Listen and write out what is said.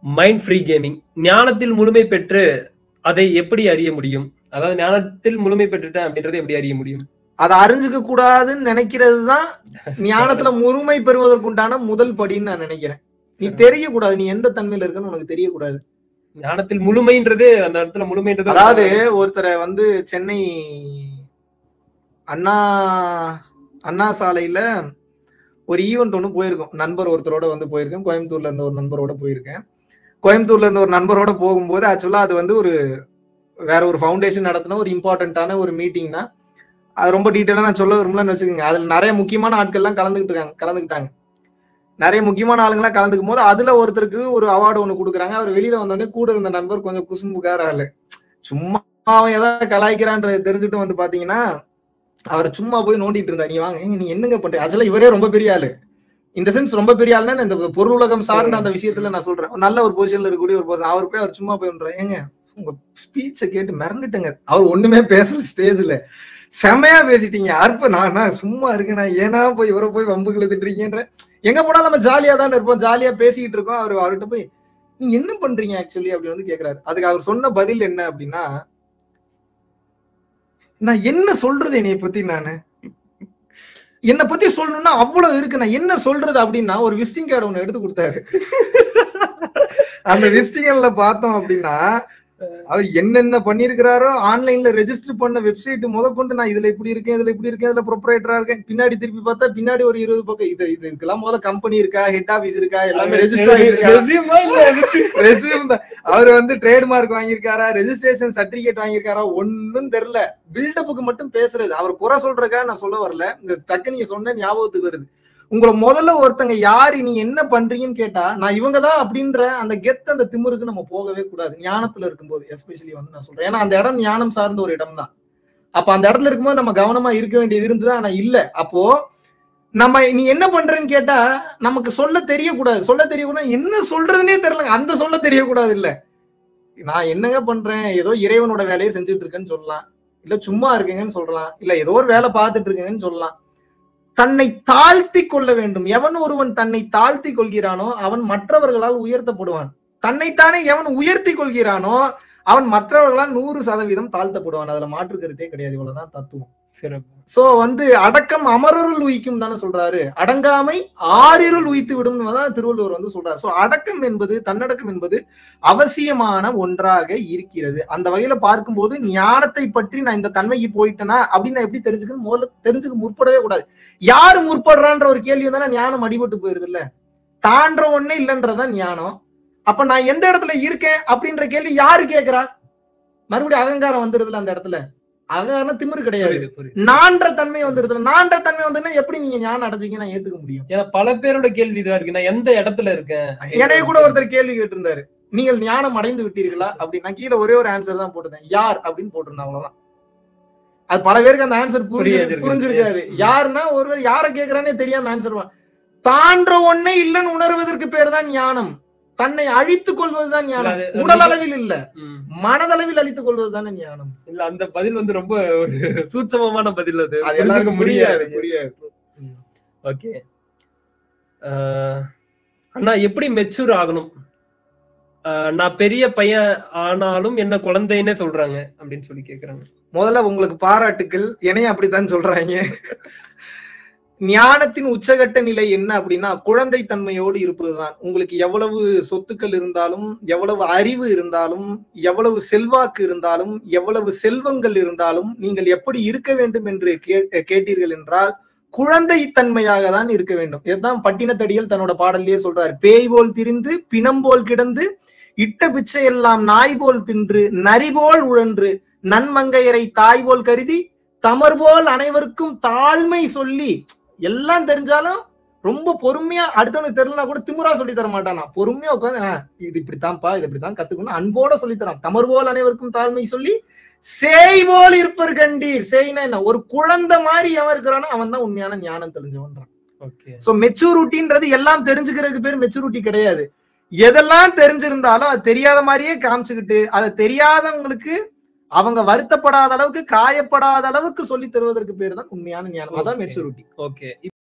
Mind free gaming ஞானத்தில் முழுமை பெற்று அதை எப்படி அறிய முடியும் அதாவது ஞானத்தில் முழுமை பெற்றுட்டேன் அப்படின்றதை எப்படி அறிய முடியும் அதை அறிஞ்சுக்க கூடாதுன்னு நினைக்கிறது தான் ஞானத்துல முழுமை பெறுவதற்குண்டான முதல் படின்னு நான் நினைக்கிறேன் நீ தெரியக்கூடாது நீ எந்த தன்மையில இருக்குன்னு உனக்கு தெரியக்கூடாது ஞானத்தில் முழுமைன்றது அந்த இடத்துல முழுமைன்றது அதாவது ஒருத்தரை வந்து சென்னை அண்ணா அண்ணா சாலையில ஒரு ஈவெண்ட் ஒன்று போயிருக்கோம் நண்பர் ஒருத்தரோட வந்து போயிருக்கேன் கோயம்புத்தூர்ல இருந்த ஒரு நண்பரோட போயிருக்கேன் கோயம்புத்தூர்ல இருந்த ஒரு நண்பரோட போகும்போது ஆக்சுவலா அது வந்து ஒரு வேற ஒரு ஃபவுண்டேஷன் நடத்தின ஒரு இம்பார்ட்டன்ட்டான ஒரு மீட்டிங் தான் அது ரொம்ப டீட்டெயிலாக நான் சொல்ல விரும்பலன்னு வச்சுக்கோங்க அதில் நிறைய முக்கியமான ஆட்கள்லாம் கலந்துக்கிட்டு இருக்காங்க கலந்துக்கிட்டாங்க நிறைய முக்கியமான ஆளுங்களாம் கலந்துக்கும் போது அதுல ஒருத்தருக்கு ஒரு அவார்டு ஒன்று கொடுக்குறாங்க அவர் வெளியில வந்தோடனே கூட இருந்த நண்பர் கொஞ்சம் குசும்புக்கார ஆளு சும்மா அவன் ஏதாவது கலாய்க்கிறான்றதை தெரிஞ்சுட்டு வந்து பாத்தீங்கன்னா அவர் சும்மா போய் நோண்டிட்டு இருந்தா நீ வாங்க ஏங்க, நீ என்னங்க பண்ற ஆக்சுவலா இவரே ரொம்ப பெரிய ஆளு இந்த சென்ஸ் ரொம்ப பெரிய ஆளுன்னா நான் இந்த பொருள் உலகம் சார்ந்த அந்த விஷயத்துல நான் சொல்றேன் நல்ல ஒரு பொசிஷன்ல இருக்கக்கூடிய ஒரு பர்சன் அவர் போய் அவர் சும்மா போய் பண்றாரு ஏங்க உங்க ஸ்பீச்சை கேட்டு மிரண்டுட்டேங்க அவர் ஒண்ணுமே பேசல ஸ்டேஜ்ல செமையா பேசிட்டீங்க அற்ப நான் நான் சும்மா இருக்கேன் நான் ஏன்னா போய் இவரை போய் வம்புகளை திட்டுறீங்கன்ற எங்க போனாலும் நம்ம ஜாலியா தான் இருப்போம் ஜாலியா பேசிக்கிட்டு இருக்கோம் அவர் அவர்கிட்ட போய் நீங்க என்ன பண்றீங்க ஆக்சுவலி அப்படி வந்து கேக்குறாரு அதுக்கு அவர் சொன்ன பதில் என்ன அப்படின்னா நான் என்ன சொல்றது என்னைய பத்தி நானு என்னை பத்தி சொல்லணும்னா அவ்வளவு இருக்கு நான் என்ன சொல்றது அப்படின்னா ஒரு விசிட்டிங் கார்டு ஒண்ணு எடுத்து கொடுத்தாரு அந்த விசிட்டிங் கார்டுல பார்த்தோம் அப்படின்னா அவர் என்னென்ன பண்ணிருக்கிறாரோ ஆன்லைன்ல ரெஜிஸ்டர் பண்ண வெப்சைட் முதற்கொண்டு நான் இதுல இப்படி இருக்கேன் இதுல இப்படி இருக்கேன் இதுல ப்ரொப்ரேட்டரா இருக்கேன் பின்னாடி திருப்பி பார்த்தா பின்னாடி ஒரு இருபது பக்கம் இது இது இதுக்கெல்லாம் முதல்ல கம்பெனி இருக்கா ஹெட் ஆபீஸ் இருக்கா எல்லாமே ரெஜிஸ்டர் இருக்கா Resume ஆ இல்ல ரெஸ்யூம் தான் அவர் வந்து ட்ரேட்மார்க் வாங்கியிருக்காரா ரெஜிஸ்ட்ரேஷன் சர்டிபிகேட் வாங்கியிருக்காரா ஒன்னும் தெரியல பில்டப்புக்கு மட்டும் பேசுறது அவர் குறை சொல்றதுக்காக நான் சொல்ல வரல இந்த டக்கு நீங்க சொன்ன ஞாபகத்துக்கு வருது உங்களை முதல்ல ஒருத்தங்க யாரு நீ என்ன பண்றீங்கன்னு கேட்டா நான் இவங்க தான் அப்படின்ற அந்த கெத் அந்த திமிருக்கு நம்ம போகவே கூடாது ஞானத்துல இருக்கும்போது எஸ்பெஷலி வந்து நான் சொல்றேன் ஏன்னா அந்த இடம் ஞானம் சார்ந்த ஒரு இடம் தான் அப்ப அந்த இடத்துல இருக்கும்போது நம்ம கவனமா இருக்க வேண்டியது இருந்தது ஆனா இல்ல அப்போ நம்ம நீ என்ன பண்றேன்னு கேட்டா நமக்கு சொல்ல தெரியக்கூடாது சொல்ல தெரியக்கூடாது என்ன சொல்றதுனே தெரியல அந்த சொல்ல தெரியக்கூடாது இல்ல நான் என்னங்க பண்றேன் ஏதோ இறைவனோட வேலையை செஞ்சுட்டு இருக்கேன்னு சொல்லலாம் இல்ல சும்மா இருக்கீங்கன்னு சொல்லலாம் இல்ல ஏதோ ஒரு வேலை பார்த்துட்டு இருக்கீங்கன்னு சொல்லலாம் தன்னை தாழ்த்தி கொள்ள வேண்டும் எவன் ஒருவன் தன்னை தாழ்த்தி கொள்கிறானோ அவன் மற்றவர்களால் உயர்த்தப்படுவான் தன்னைத்தானே எவன் உயர்த்தி கொள்கிறானோ அவன் மற்றவர்களால் நூறு சதவீதம் தாழ்த்தப்படுவான் அதுல மாற்று கருத்தே கிடையாது இவ்வளவுதான் தத்துவம் சிறப்பு சோ வந்து அடக்கம் அமரருள் உயிக்கும் தானே சொல்றாரு அடங்காமை ஆறிருள் உயித்து விடும் தான் திருவள்ளுவர் வந்து சொல்றாரு சோ அடக்கம் என்பது தன்னடக்கம் என்பது அவசியமான ஒன்றாக இருக்கிறது அந்த வகையில பார்க்கும்போது ஞானத்தை பற்றி நான் இந்த தன்மைக்கு போயிட்டேனா அப்படின்னு நான் எப்படி தெரிஞ்சுக்கணும் முதல்ல தெரிஞ்சுக்க முற்படவே கூடாது யாரு முற்படுறான்ற ஒரு கேள்வி தானே ஞானம் அடிபட்டு போயிருது இல்ல தான்ற ஒண்ணே இல்லைன்றதான் ஞானம் அப்ப நான் எந்த இடத்துல இருக்கேன் அப்படின்ற கேள்வி யாரு கேக்குறா மறுபடியும் அகங்காரம் வந்துருதுல அந்த இடத்துல அகங்காரம் திமிரு கிடையாது புரியுது புரியுது நான்ற தன்மை வந்துருது நான்ற தன்மை வந்துன்னா எப்படி நீங்க ஞானம் அடைஞ்சீங்க நான் ஏத்துக்க முடியும் ஏன்னா பல பேரோட கேள்வி இதா இருக்கு நான் எந்த இடத்துல இருக்கேன் என்னைய கூட ஒருத்தர் கேள்வி கேட்டிருந்தாரு நீங்கள் ஞானம் அடைந்து விட்டீர்களா அப்படின்னு நான் கீழே ஒரே ஒரு ஆன்சர் தான் போட்டிருந்தேன் யார் அப்படின்னு போட்டிருந்தேன் அவ்வளவுதான் அது பல பேருக்கு அந்த ஆன்சர் புரியாது. புரிஞ்சிருக்காது ம். யாருன்னா ஒருவர் யார கேக்குறானே தெரியாம ஆன்சர் தான்ற ஒண்ணே இல்லைன்னு உணர்வதற்கு பேர் தான் ஞானம் தன்னை அழித்துக் கொள்வதுதான் ஞானம் இல்ல, அது- உடல் அளவில் இல்ல ம். மனதளவில் அழித்துக் கொள்வதுதானே ஞானம் இல்ல அந்த பதில் வந்து ரொம்ப ஒரு சூட்சமமான பதில் அது அது எல்லாருக்கும் புரிஞ்சுக்க புரியாது புரியாது ஓகே அண்ணா எப்படி மெச்சூர் ஆகணும் ஆஹ் நான் பெரிய பையன் ஆனாலும் என்ன குழந்தைன்னே சொல்றாங்க அப்படின்னு சொல்லி கேக்குறாங்க முதல்ல உங்களுக்கு பாராட்டுக்கள் என்னையும் அப்படித்தான் சொல்றாங்க ஞானத்தின் உச்சகட்ட நிலை என்ன அப்படின்னா குழந்தை தன்மையோடு இருப்பதுதான் உங்களுக்கு எவ்வளவு சொத்துக்கள் இருந்தாலும் எவ்வளவு அறிவு இருந்தாலும் எவ்வளவு செல்வாக்கு இருந்தாலும் எவ்வளவு செல்வங்கள் இருந்தாலும் நீங்கள் எப்படி இருக்க வேண்டும் என்று கே- கேட்டீர்கள் என்றால் குழந்தை தன்மையாக தான் இருக்க வேண்டும் இதுதான் பட்டினத்தடியில் தன்னோட பாடல்லையே சொல்றாரு பேய் போல் திரிந்து பிணம் போல் கிடந்து இட்ட பிச்சை எல்லாம் நாய் போல் தின்று நரி போல் உழன்று நன்மங்கையரை தாய் போல் கருதி தமர் போல் அனைவருக்கும் தாழ்மை சொல்லி எல்லாம் தெரிஞ்சாலும் ரொம்ப பொறுமையா அடுத்தவனுக்கு தெரியலனா கூட திமிரா சொல்லி தர மாட்டானா பொறுமையா உட்காந்து "ஆ, இது இப்படித்தான்ப்பா இது இப்படித்தான் கத்துக்கணும் அன்போட சொல்லி தரான் தமர் போல் அனைவருக்கும் தாழ்மை சொல்லி சேய் போல் இருப்பர் கண்டீர் சேய்னா என்ன ஒரு குழந்தை மாதிரி எவன் இருக்கிறானோ அவன் தான் உண்மையான ஞானம் தெரிஞ்சவன்றான் ஓகே சோ மெச்சூரிட்டின்றது எல்லாம் தெரிஞ்சுக்கிறதுக்கு பேர் மெச்சூரிட்டி கிடையாது எதெல்லாம் தெரிஞ்சிருந்தாலும் அது தெரியாத மாதிரியே காமிச்சுக்கிட்டு அதை தெரியாதவங்களுக்கு அவங்க வருத்தப்படாத அளவுக்கு காயப்படாத அளவுக்கு சொல்லி தருவதற்கு பேர் தான் உண்மையான ஞானம் அதான் Okay. Maturity okay